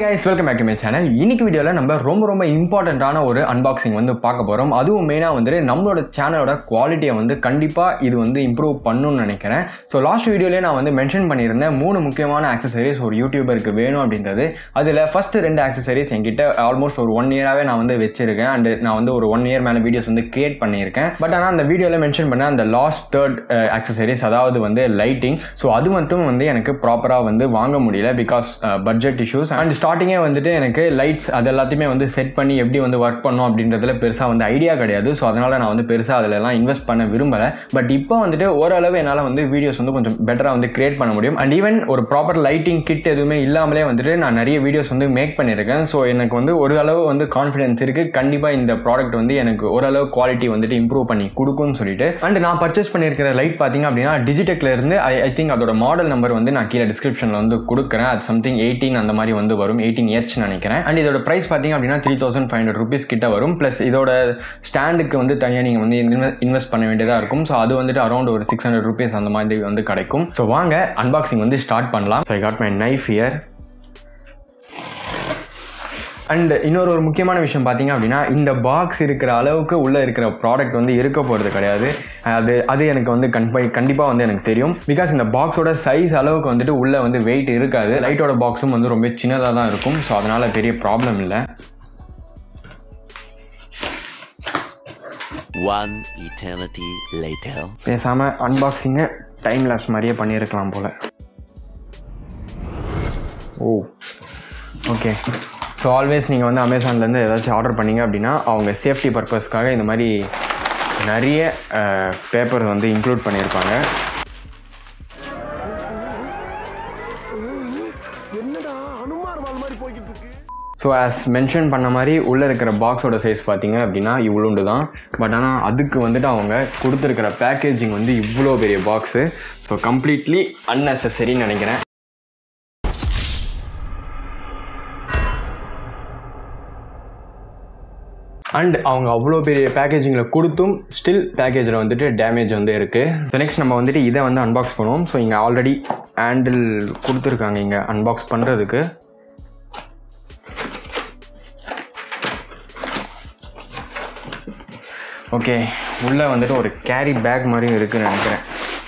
Guys welcome back to my channel இன்னைக்கு வீடியோவில் நம்ம ரொம்ப ரொம்ப இம்பார்ட்டண்ட்டான ஒரு அன்பாக்சிங் வந்து பார்க்க போகிறோம் அதுவும் மெயினாக வந்துட்டு நம்மளோட சேனலோட குவாலிட்டியை வந்து கண்டிப்பாக இது வந்து இம்ப்ரூவ் பண்ணணும்னு நினைக்கிறேன் ஸோ லாஸ்ட் வீடியோலேயே நான் வந்து மென்ஷன் பண்ணியிருந்தேன் மூணு முக்கியமான ஆக்சசரிஸ் ஒரு யூடியூபருக்கு வேணும் அப்படின்றது அதில் ஃபர்ஸ்ட் ரெண்டு ஆக்சசரிஸ் என்கிட்ட ஆல்மோஸ்ட் ஒரு ஒன் இயராகவே நான் வந்து வச்சிருக்கேன் அண்ட் நான் வந்து ஒரு ஒன் இயர் மேலே வீடியோஸ் வந்து கிரியேட் பண்ணியிருக்கேன் பட் ஆனால் அந்த வீடியோவில் மென்ஷன் பண்ண அந்த லாஸ்ட் தேர்ட் ஆக்சசரிஸ் அதாவது வந்து லைட்டிங் ஸோ அது மட்டும் வந்து எனக்கு ப்ராப்பராக வந்து வாங்க முடியல பிகாஸ் பட்ஜெட் இஷ்யூஸ் அண்ட் ஸ்டார்டிங்கே வந்துட்டு எனக்கு லைட்ஸ் அது எல்லாத்தையுமே வந்து செட் பண்ணி எப்படி வந்து ஒர்க் பண்ணும் அப்படின்றதுல பெருசாக வந்து ஐடியா கிடையாது ஸோ அதனால் நான் வந்து பெருசாக அதிலலாம் இன்வெஸ்ட் பண்ண விரும்பலை பட் இப்போ வந்துட்டு ஓரளவு என்னால் வந்து வீடியோஸ் வந்து கொஞ்சம் பெட்டராக வந்து கிரியேட் பண்ண முடியும் அண்ட் ஈவன் ஒரு ப்ராப்பர் லைட்டிங் கிட் எதுவுமே இல்லாமலே வந்துட்டு நான் நிறைய வீடியோஸ் வந்து மேக் பண்ணியிருக்கேன் ஸோ எனக்கு வந்து ஒரு அளவு வந்து கான்ஃபிடன்ஸ் இருக்குது கண்டிப்பாக இந்த ப்ராடக்ட் வந்து எனக்கு ஓரளவு குவாலிட்டி வந்துட்டு இம்ப்ரூவ் பண்ணி கொடுக்கும்னு சொல்லிட்டு அண்ட் நான் பர்ச்சேஸ் பண்ணியிருக்கிற லைட் பார்த்தீங்க அப்படின்னா டிஜிடெக்ல இருந்து ஐ ஐ திங்க் அதோட மாடல் நம்பர் வந்து நான் கீழே டிஸ்கிரிப்ஷனில் வந்து கொடுக்குறேன் அது சம்திங் எயிட்டீன் அந்த மாதிரி வந்து வரும் எயிட்டீன் ஹெச் நினைக்கிறேன் அண்ட் இதோட ப்ரைஸ் பார்த்தீங்க அப்படின்னா three thousand five hundred rupees கிட்ட வரும் ப்ளஸ் இதோட ஸ்டாண்டுக்கு வந்து தனியாக நீங்கள் வந்து இன்வெஸ்ட் பண்ண வேண்டியதாக இருக்கும் ஸோ அது வந்துட்டு அரௌண்ட் ஒரு சிக்ஸ் ஹண்ட்ரட் ருபீஸ் அந்த மாதிரி வந்து கிடைக்கும் ஸோ வாங்க அன்பாக்சிங் வந்து ஸ்டார்ட் பண்ணலாம் so I got my knife year and இன்னொரு ஒரு முக்கியமான விஷயம் பார்த்தீங்க அப்படின்னா இந்த பாக்ஸ் இருக்கிற அளவுக்கு உள்ளே இருக்கிற ப்ராடக்ட் வந்து இருக்க போகிறது கிடையாது அது அது எனக்கு வந்து கண்பை கண்டிப்பாக வந்து எனக்கு தெரியும் பிகாஸ் இந்த பாக்ஸோட சைஸ் அளவுக்கு வந்துட்டு உள்ளே வந்து வெயிட் இருக்காது லைட்டோட பாக்ஸும் வந்து ரொம்ப சின்னதாக தான் இருக்கும் ஸோ அதனால் பெரிய ப்ராப்ளம் இல்லை One eternity later. பேசாமல் அன்பாக்சிங்கை டைம் லேப்ஸ் மாதிரியே பண்ணியிருக்கலாம் போல் ஓ ஓகே ஸோ ஆல்வேஸ் நீங்கள் வந்து அமேசான்லேருந்து ஏதாச்சும் ஆர்டர் பண்ணீங்க அப்படின்னா அவங்க சேஃப்டி பர்பஸ்க்காக இந்த மாதிரி நிறைய பேப்பர் வந்து இன்க்ளூட் பண்ணியிருப்பாங்க ஸோ ஆஸ் மென்ஷன் பண்ண மாதிரி உள்ளே இருக்கிற பாக்ஸோட சைஸ் பார்த்தீங்க அப்படின்னா இவ்வளோண்டு தான் பட் ஆனால் அதுக்கு வந்துட்டு அவங்க கொடுத்துருக்கிற பேக்கேஜிங் வந்து இவ்வளோ பெரிய பாக்ஸு ஸோ கம்ப்ளீட்லி அன்னெசரின்னு நினைக்கிறேன் அண்ட் அவங்க அவ்வளோ பெரிய பேக்கேஜிங்கில் கொடுத்தும் ஸ்டில் பேக்கேஜில் வந்துட்டு டேமேஜ் வந்து இருக்குது ஸோ நெக்ஸ்ட் நம்ம வந்துட்டு இதை வந்து அன்பாக்ஸ் பண்ணுவோம் ஸோ இங்கே ஆல்ரெடி ஹேண்டில் கொடுத்துருக்காங்க இங்கே அன்பாக்ஸ் பண்ணுறதுக்கு ஓகே உள்ளே வந்துட்டு ஒரு கேரி பேக் மாதிரியும் இருக்குன்னு நினைக்கிறேன்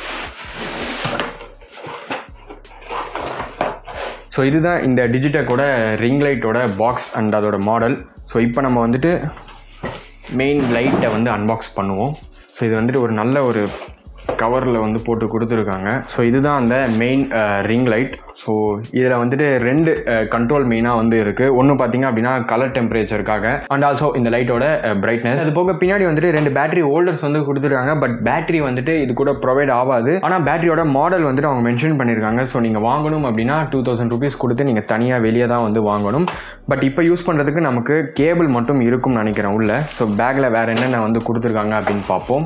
ஸோ இதுதான் இந்த டிஜிட்டக்கோட ரிங் லைட்டோட பாக்ஸ் அண்ட் அதோட மாடல் ஸோ இப்போ நம்ம வந்துட்டு மெயின் லைட்டை வந்து அன்பாக்ஸ் பண்ணுவோம் ஸோ இது வந்துட்டு ஒரு நல்ல ஒரு கவரில் வந்து போட்டு கொடுத்துருக்காங்க ஸோ இதுதான் அந்த மெயின் ரிங் லைட் ஸோ இதில் வந்துட்டு ரெண்டு கண்ட்ரோல் மெயினாக வந்து இருக்குது ஒன்று பார்த்தீங்க அப்படின்னா கலர் டெம்பரேச்சருக்காக அண்ட் ஆல்சோ இந்த லைட்டோட பிரைட்னஸ் அது போக பின்னாடி வந்துட்டு ரெண்டு பேட்டரி ஹோல்டர்ஸ் வந்து கொடுத்துருக்காங்க பட் பேட்டரி வந்துட்டு இது கூட ப்ரொவைட் ஆகாது ஆனால் பேட்டரியோட மாடல் வந்துட்டு அவங்க மென்ஷன் பண்ணியிருக்காங்க ஸோ நீங்கள் வாங்கணும் அப்படின்னா டூ தௌசண்ட் ருபீஸ் கொடுத்து நீங்கள் தனியாக வெளியே தான் வந்து வாங்கணும் பட் இப்போ யூஸ் பண்ணுறதுக்கு நமக்கு கேபிள் மட்டும் இருக்கும்னு நினைக்கிறேன் உள்ள ஸோ பேக்கில் வேறு என்னென்ன வந்து கொடுத்துருக்காங்க அப்படின்னு பார்ப்போம்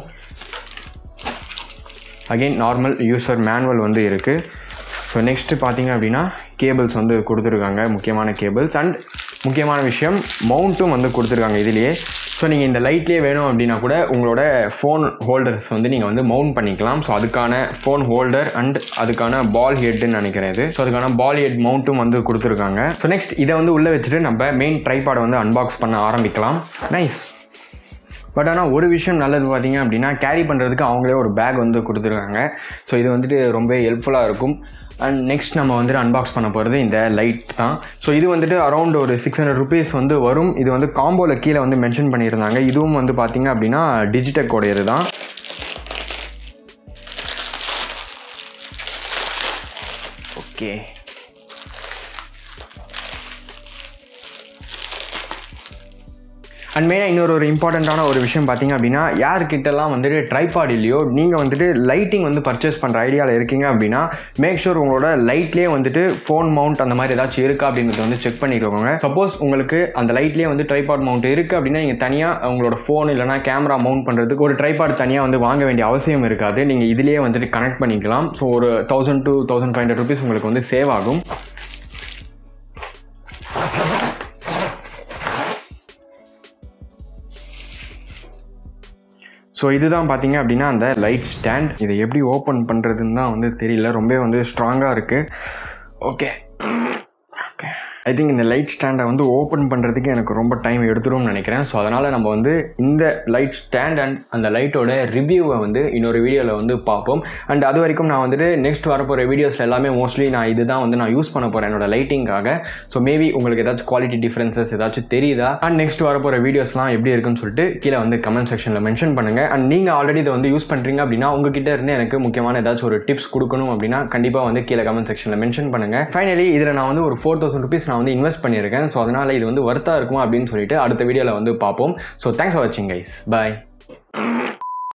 அகெயின் நார்மல் யூசர் மேனுவல் வந்து இருக்குது ஸோ நெக்ஸ்ட்டு பார்த்தீங்க அப்படின்னா கேபிள்ஸ் வந்து கொடுத்துருக்காங்க முக்கியமான கேபிள்ஸ் அண்ட் முக்கியமான விஷயம் மவுண்ட்டும் வந்து கொடுத்துருக்காங்க இதுலேயே ஸோ நீங்கள் இந்த லைட்லேயே வேணும் அப்படின்னா கூட உங்களோட ஃபோன் ஹோல்டர்ஸ் வந்து நீங்கள் வந்து மவுண்ட் பண்ணிக்கலாம் ஸோ அதுக்கான ஃபோன் ஹோல்டர் அண்ட் அதுக்கான பால் ஹெட்டுன்னு நினைக்கிறேன் இது ஸோ அதுக்கான பால் ஹெட் மவுண்ட்டும் வந்து கொடுத்துருக்காங்க ஸோ நெக்ஸ்ட் இதை வந்து உள்ளே வச்சுட்டு நம்ம மெயின் ட்ரைபாடை வந்து அன்பாக்ஸ் பண்ண ஆரம்பிக்கலாம் நைஸ் பட் ஆனால் ஒரு விஷயம் நல்லது பார்த்தீங்க அப்படின்னா கேரி பண்ணுறதுக்கு அவங்களே ஒரு பேக் வந்து கொடுத்துருக்காங்க ஸோ இது வந்துட்டு ரொம்ப ஹெல்ப்ஃபுல்லாக இருக்கும் அண்ட் நெக்ஸ்ட் நம்ம வந்துட்டு அன்பாக்ஸ் பண்ண போகிறது இந்த லைட் தான் ஸோ இது வந்துட்டு அரௌண்ட் ஒரு சிக்ஸ் ஹண்ட்ரட் ருபீஸ் வந்து வரும் இது வந்து காம்போவில் கீழே வந்து மென்ஷன் பண்ணியிருந்தாங்க இதுவும் வந்து பார்த்தீங்க அப்படின்னா டிஜிடெக்கோடையது தான் ஓகே அண்ட் மெயினாக இன்னொரு ஒரு இம்பார்ட்டண்ட்டான ஒரு விஷயம் பார்த்தீங்க அப்படின்னா யார்கிட்டலாம் வந்துட்டு ட்ரைபாட் இல்லையோ நீங்கள் வந்துட்டு லைட்டிங் வந்து பர்ச்சேஸ் பண்ணுற ஐடியாவில் இருக்கீங்க அப்படின்னா மேக் ஷூர் உங்களோட லைட்லேயே வந்துட்டு ஃபோன் மவுண்ட் அந்த மாதிரி ஏதாச்சும் இருக்கா அப்படின்றத வந்து செக் பண்ணிக்கோங்க சப்போஸ் உங்களுக்கு அந்த லைட்லேயே வந்து ட்ரைபாட் மவுண்ட் இருக்குது அப்படின்னா நீங்கள் தனியாக உங்களோட ஃபோன் இல்லைனா கேமரா மவுண்ட் பண்ணுறதுக்கு ஒரு ட்ரைபாட் தனியாக வந்து வாங்க வேண்டிய அவசியம் இருக்காது நீங்கள் இதுலேயே வந்துட்டு கனெக்ட் பண்ணிக்கலாம் ஸோ ஒரு thousand two thousand five hundred rupees உங்களுக்கு வந்து சேவ் ஆகும் ஸோ இதுதான் பார்த்தீங்க அப்படின்னா அந்த லைட் ஸ்டாண்ட் இதை எப்படி ஓப்பன் பண்ணுறதுன்னு தான் வந்து தெரியல ரொம்ப வந்து ஸ்ட்ராங்காக இருக்குது ஓகே ஓகே ஐ திங்க் இந்த லைட் ஸ்டாண்டை வந்து ஓப்பன் பண்ணுறதுக்கு எனக்கு ரொம்ப டைம் எடுத்துரும்னு நினைக்கிறேன் ஸோ அதனால் நம்ம வந்து இந்த லைட் ஸ்டாண்ட் அண்ட் அந்த லைட்டோட ரிவ்யூவை வந்து இன்னொரு வீடியோவில் வந்து பார்ப்போம் அண்ட் அது வரைக்கும் நான் வந்துட்டு நெக்ஸ்ட் வரப்போகிற வீடியோஸில் எல்லாமே மோஸ்ட்லி நான் இதுதான் வந்து நான் யூஸ் பண்ண போகிறேன் என்னோட லைட்டிங்காக ஸோ மேபி உங்களுக்கு ஏதாச்சும் குவாலிட்டி டிஃப்ரென்சஸ் ஏதாச்சும் தெரியுதா அண்ட் நெக்ஸ்ட் வரப்போகிற வீடியோஸ்லாம் எப்படி இருக்குன்னு சொல்லிட்டு கீழே வந்து கமெண்ட் செக்ஷனில் மென்ஷன் பண்ணுங்கள் அண்ட் நீங்கள் ஆல்ரெடி இதை வந்து யூஸ் பண்ணுறீங்க அப்படின்னா உங்ககிட்ட இருந்து எனக்கு முக்கியமான ஏதாச்சும் ஒரு டிப்ஸ் கொடுக்கணும் அப்படின்னா கண்டிப்பாக வந்து கீழே கமெண்ட் செக்ஷனில் மென்ஷன் பண்ணுங்கள் ஃபைனலி இதில் நான் வந்து ஒரு ஃபோர் தௌசண்ட் ருபீஸ் நான் வந்து இன்வெஸ்ட் பண்ணியிருக்கேன் ஸோ அதனால் இது வந்து ஒர்த்தாக இருக்கும் அப்படின்னு சொல்லிட்டு அடுத்த வீடியோவில் வந்து பார்ப்போம் ஸோ தேங்க்ஸ் ஃபார் வாட்சிங் கைஸ் பாய்